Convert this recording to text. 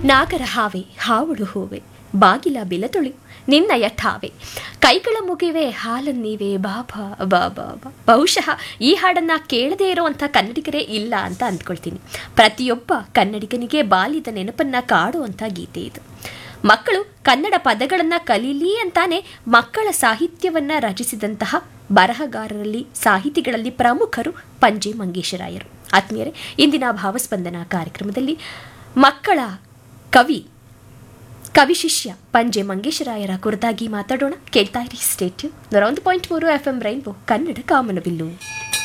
ನಾಗರ ಹಾವೆ ಹಾವಳು ಹೂವೆ ಬಾಗಿಲ ಬಿಲತುಳಿ ನಿನ್ನ ಯಠಾವೆ ಕೈಗಳ ಮುಗಿವೆ ಹಾಲನ್ನೀವೆ ಬಾಬಾ ಬಾಬಾ ಬಾ ಬಹುಶಃ ಈ ಹಾಡನ್ನ ಕೇಳದೇ ಇರುವಂಥ ಕನ್ನಡಿಗರೇ ಇಲ್ಲ ಅಂತ ಅಂದ್ಕೊಳ್ತೀನಿ ಪ್ರತಿಯೊಬ್ಬ ಕನ್ನಡಿಗನಿಗೆ ಬಾಲ್ಯದ ನೆನಪನ್ನ ಕಾಡುವಂಥ ಗೀತೆ ಇದು ಮಕ್ಕಳು ಕನ್ನಡ ಪದಗಳನ್ನು ಕಲೀಲಿ ಅಂತಾನೆ ಮಕ್ಕಳ ಸಾಹಿತ್ಯವನ್ನ ರಚಿಸಿದಂತಹ ಬರಹಗಾರರಲ್ಲಿ ಸಾಹಿತಿಗಳಲ್ಲಿ ಪ್ರಮುಖರು ಪಂಜೆ ಮಂಗೇಶರಾಯರು ಆತ್ಮೀಯರೇ ಇಂದಿನ ಭಾವಸ್ಪಂದನ ಕಾರ್ಯಕ್ರಮದಲ್ಲಿ ಮಕ್ಕಳ ಕವಿ ಕವಿ ಶಿಷ್ಯ ಪಂಜೆ ಮಂಗೇಶರಾಯರ ಕುರಿತಾಗಿ ಮಾತಾಡೋಣ ಕೇಳ್ತಾ ಇರಿ ಸ್ಟೇಟ್ಯೂ ನೂರ ಒಂದು ಪಾಯಿಂಟ್ ಮೂರು ಎಫ್ ಎಂ ರೈನ್ಬೋ ಕನ್ನಡ ಕಾಮನಬಿಲ್ಲು